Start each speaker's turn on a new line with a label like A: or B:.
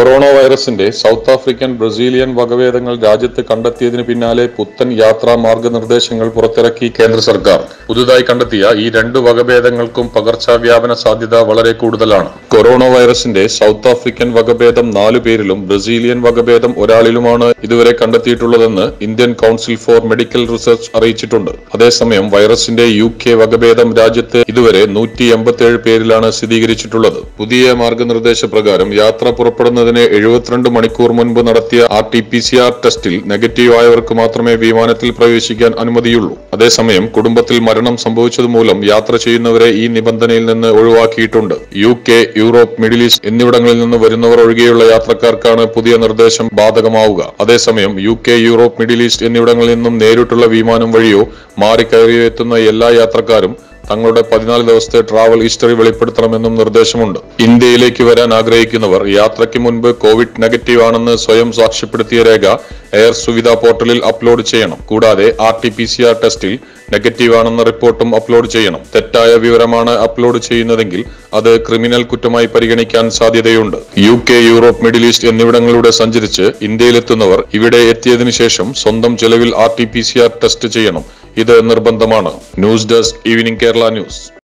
A: corona വൈറസിന്റെ south African Brazilian വകഭേദങ്ങൾ രാജ്യത്ത് കണ്ടെത്തിയതിന് പിന്നാലെ പുത്തൻ യാത്രാ മാർഗനിർദ്ദേശങ്ങൾ പുറത്തിറക്കി കേന്ദ്ര സർക്കാർ പുതുതായി കണ്ടെത്തിയ ഈ രണ്ട് വകഭേദങ്ങൾക്കും പകർച്ചവ്യാപന സാധ്യത വളരെ കൂടുതലാണ് കൊറോണ വൈറസിന്റെ സൗത്ത് ആഫ്രിക്കൻ വകഭേദം നാലു പേരിലും ബ്രസീലിയൻ വകഭേദം ഒരാളിലുമാണ് ഇതുവരെ കണ്ടെത്തിയിട്ടുള്ളതെന്ന് Indian council for medical research അറിയിച്ചിട്ടുണ്ട് അതേസമയം വൈറസിന്റെ യു കെ വകഭേദം രാജ്യത്ത് ഇതുവരെ നൂറ്റി എൺപത്തിയേഴ് പേരിലാണ് സ്ഥിരീകരിച്ചിട്ടുള്ളത് പുതിയ മാർഗനിർദ്ദേശ പ്രകാരം യാത്ര പുറപ്പെടുന്നതിന് എഴുപത്തിരണ്ട് മണിക്കൂർ മുൻപ് നടത്തിയ R T P C R ടെസ്റ്റിൽ നെഗറ്റീവ് ആയവർക്ക് മാത്രമേ വിമാനത്തിൽ പ്രവേശിക്കാൻ അനുമതിയുള്ളൂ അതേസമയം കുടുംബത്തിൽ മരണം സംഭവിച്ചതുമൂലം യാത്ര ചെയ്യുന്നവരെ ഈ നിബന്ധനയിൽ നിന്ന് ഒഴിവാക്കിയിട്ടുണ്ട് U K Europe middle east എന്നിവിടങ്ങളിൽ നിന്ന് വരുന്നവർ ഒഴികെയുള്ള യാത്രക്കാർക്കാണ് പുതിയ നിർദ്ദേശം ബാധകമാവുക അതേസമയം U K Europe middle east എന്നിവിടങ്ങളിൽ നിന്നും നേരിട്ടുള്ള വിമാനം വഴിയോ മാറിക്കയറിയോ എത്തുന്ന എല്ലാ യാത്രക്കാരും തങ്ങളുടെ പതിനാല് ദിവസത്തെ ട്രാവൽ ഹിസ്റ്ററി വെളിപ്പെടുത്തണമെന്നും നിർദ്ദേശമുണ്ട് ഇന്ത്യയിലേക്ക് വരാൻ ആഗ്രഹിക്കുന്നവർ യാത്രയ്ക്ക് മുൻപ് കോവിഡ് നെഗറ്റീവ് ആണെന്ന് സ്വയം സാക്ഷ്യപ്പെടുത്തിയ രേഖ എയർ സുവിധ പോർട്ടലിൽ അപ്ലോഡ് ചെയ്യണം കൂടാതെ R T P C R ടെസ്റ്റിൽ നെഗറ്റീവ് ആണെന്ന റിപ്പോർട്ടും അപ്ലോഡ് ചെയ്യണം തെറ്റായ വിവരമാണ് അപ്ലോഡ് ചെയ്യുന്നതെങ്കിൽ അത് ക്രിമിനൽ കുറ്റമായി പരിഗണിക്കാൻ സാധ്യതയുണ്ട് U K Europe middle east എന്നിവിടങ്ങളിലൂടെ സഞ്ചരിച്ച് ഇന്ത്യയിലെത്തുന്നവർ ഇവിടെ എത്തിയതിനു ശേഷം സ്വന്തം ചെലവിൽ R T P C R test ചെയ്യണം ഇത് നിർബന്ധമാണ് news desk evening Kerala news